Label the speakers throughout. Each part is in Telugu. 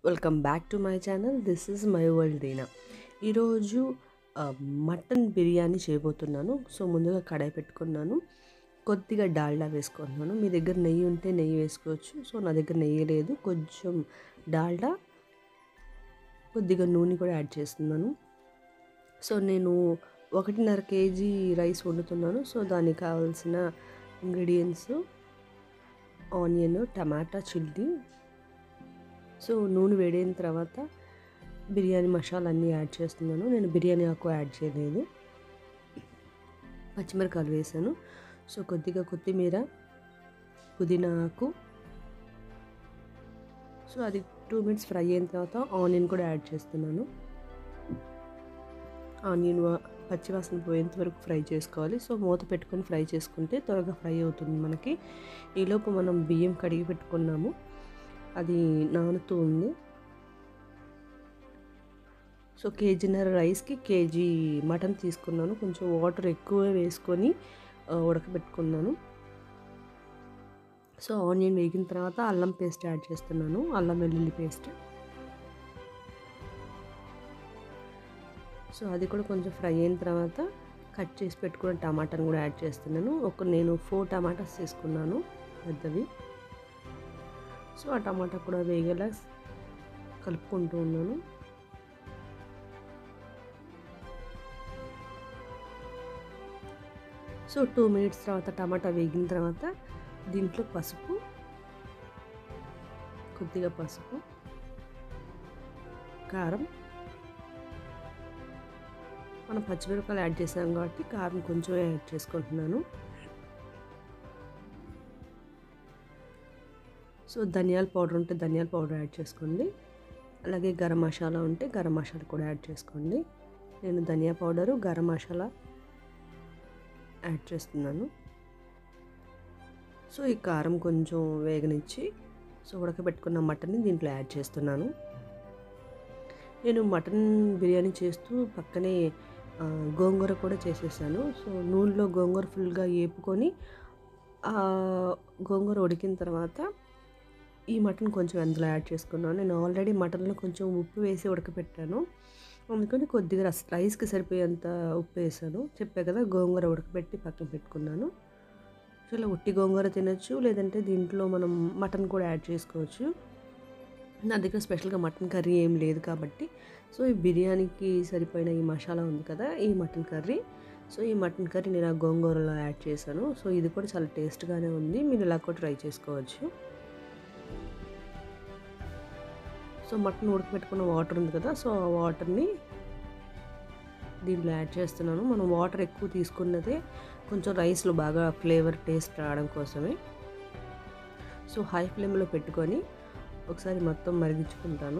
Speaker 1: welcome back to my channel this is my world Deena ఈరోజు ఆ, మటన్ బిర్యానీ చేయబోతున్నాను సో ముందుగా కడాయి పెట్టుకున్నాను కొద్దిగా డాల్డా వేసుకుంటున్నాను మీ దగ్గర నెయ్యి ఉంటే నెయ్యి వేసుకోవచ్చు సో నా దగ్గర నెయ్యి లేదు కొంచెం డాల్డా కొద్దిగా నూనె కూడా యాడ్ చేస్తున్నాను సో నేను ఒకటిన్నర కేజీ రైస్ వండుతున్నాను సో దానికి కావాల్సిన ingredients onion tomato chilli so నూనె వేడైన తర్వాత బిర్యానీ మసాలా అన్నీ యాడ్ చేస్తున్నాను నేను బిర్యానీ ఆకు యాడ్ చేయలేదు పచ్చిమిరకాయలు వేసాను సో కొద్దిగా కొత్తిమీర పుదీనా ఆకు సో అది టూ మినిట్స్ ఫ్రై అయిన తర్వాత ఆనియన్ కూడా యాడ్ చేస్తున్నాను ఆనియన్ వా- పచ్చివాసన పోయేంత వరకు ఫ్రై చేసుకోవాలి సో మూత పెట్టుకొని ఫ్రై చేసుకుంటే త్వరగా ఫ్రై అవుతుంది మనకి ఈలోపు మనం బియ్యం కడిగి పెట్టుకున్నాము అది నానుతూ ఉంది సో కేజీన్నర రైస్కి కేజీ మటన్ తీసుకున్నాను కొంచెం వాటర్ ఎక్కువ వేసుకొని ఆ, ఉడకబెట్టుకున్నాను సో ఆనియన్ వేగిన తర్వాత అల్లం పేస్ట్ యాడ్ చేస్తున్నాను అల్లం వెల్లుల్లి పేస్ట్ సో అది కూడా కొంచెం ఫ్రై అయిన తర్వాత కట్ చేసి పెట్టుకున్న టమాటాను కూడా యాడ్ చేస్తున్నాను ఒక నేను ఫోర్ టమాటాస్ తీసుకున్నాను పెద్దవి సో ఆ టమాటా కూడా వేగేలా కలుపుకుంటూ ఉన్నాను సో టూ మినిట్స్ తర్వాత టమాటా వేగిన తర్వాత దీంట్లో పసుపు కొద్దిగా పసుపు కారం మనం పచ్చిమిరపకాయలు యాడ్ చేసాం కాబట్టి కారం కొంచెం యాడ్ చేసుకుంటున్నాను సో ధనియాల పౌడర్ ఉంటే ధనియాల పౌడర్ యాడ్ చేసుకోండి అలాగే గరం మసాలా ఉంటే గరం మసాలా కూడా యాడ్ చేసుకోండి నేను ధనియా పౌడరు గరం మసాలా యాడ్ చేస్తున్నాను సో ఈ కారం కొంచెం వేగనిచ్చి సో ఉడకబెట్టుకున్న మటన్ని దీంట్లో యాడ్ చేస్తున్నాను నేను మటన్ బిర్యానీ చేస్తూ పక్కనే ఆ, గోంగూర కూడా చేసేసాను సో నూనెలో గోంగూర ఫుల్గా వేపుకొని ఆ గోంగూర ఉడికిన తర్వాత ఈ మటన్ కొంచెం అందులో యాడ్ చేసుకున్నాను నేను ఆల్రెడీ మటన్లో కొంచెం ఉప్పు వేసి ఉడకపెట్టాను అందుకని కొద్దిగా రస్ రైస్కి సరిపోయేంత ఉప్పు వేసాను చెప్పా కదా గోంగూర ఉడకబెట్టి పక్కన పెట్టుకున్నాను సో ఇలా ఉట్టి గోంగూర తినొచ్చు లేదంటే దీంట్లో మనం మటన్ కూడా యాడ్ చేసుకోవచ్చు నా దగ్గర స్పెషల్గా మటన్ కర్రీ ఏం లేదు కాబట్టి సో ఈ బిర్యానీకి సరిపోయిన ఈ మసాలా ఉంది కదా ఈ మటన్ కర్రీ సో ఈ మటన్ కర్రీ నేను ఆ గోంగూరలో యాడ్ చేశాను సో ఇది కూడా చాలా టేస్ట్గానే ఉంది మీరు ఇలా కూడా ట్రై చేసుకోవచ్చు సో మటన్ ఉడకబెట్టుకున్న వాటర్ ఉంది కదా సో ఆ వాటర్ని దీంట్లో యాడ్ చేస్తున్నాను మనం వాటర్ ఎక్కువ తీసుకున్నదే కొంచెం రైస్లో బాగా ఫ్లేవర్ టేస్ట్ రావడం కోసమే సో హై ఫ్లేమ్లో పెట్టుకొని ఒకసారి మొత్తం మరిగించుకుంటాను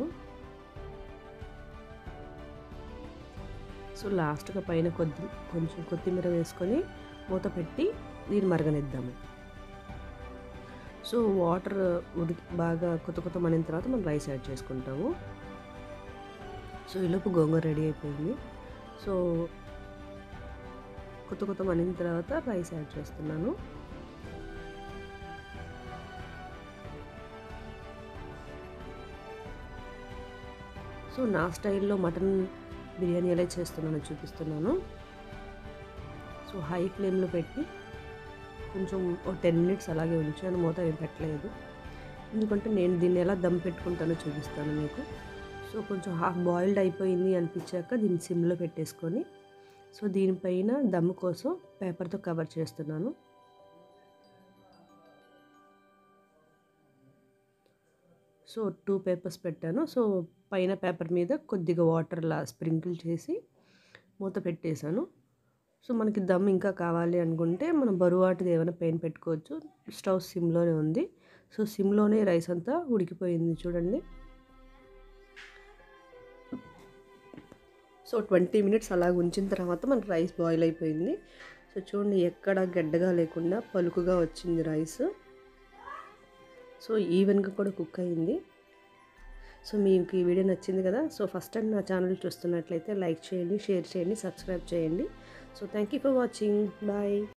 Speaker 1: సో లాస్ట్గా పైన కొద్ది కొంచెం కొత్తిమీర వేసుకొని మూత పెట్టి దీన్ని మరగనిద్దాము సో వాటర్ ఉడికి బాగా కొత్త కొత్త మనిన తర్వాత మనం రైస్ యాడ్ చేసుకుంటాము సో ఈలోపు గోంగూర రెడీ అయిపోయింది సో కొత్త కొత్త మనిన తర్వాత రైస్ యాడ్ చేస్తున్నాను సో నా స్టైల్లో మటన్ బిర్యానీ ఎలా చేస్తున్నానో చూపిస్తున్నాను సో హై ఫ్లేమ్లో పెట్టి కొంచెం ఒక టెన్ మినిట్స్ అలాగే ఉంచాను మూత ఏం పెట్టలేదు ఎందుకంటే నేను దీన్ని ఎలా దమ్ పెట్టుకుంటానో చూపిస్తాను మీకు సో కొంచెం హాఫ్ బాయిల్డ్ అయిపోయింది అనిపించాక దీన్ని సిమ్లో పెట్టేసుకొని సో దీనిపైన దమ్ కోసం పేపర్తో కవర్ చేస్తున్నాను సో టూ పేపర్స్ పెట్టాను సో పైన పేపర్ మీద కొద్దిగా వాటర్లా స్ప్రింకిల్ చేసి మూత పెట్టేశాను సో మనకి దమ్ ఇంకా కావాలి అనుకుంటే మనం బరువాటిది ఏమైనా పెయిన్ పెట్టుకోవచ్చు స్టవ్ సిమ్లోనే ఉంది సో సిమ్లోనే రైస్ అంతా ఉడికిపోయింది చూడండి సో ట్వంటీ మినిట్స్ అలా ఉంచిన తర్వాత మనకి రైస్ బాయిల్ అయిపోయింది సో చూడండి ఎక్కడ గడ్డగా లేకుండా పలుకుగా వచ్చింది రైస్ సో ఈవెన్గా కూడా కుక్ అయింది సో మీకు ఈ వీడియో నచ్చింది కదా సో ఫస్ట్ టైం నా ఛానల్ చూస్తున్నట్లయితే లైక్ చేయండి షేర్ చేయండి సబ్స్క్రైబ్ చేయండి so thank you for watching bye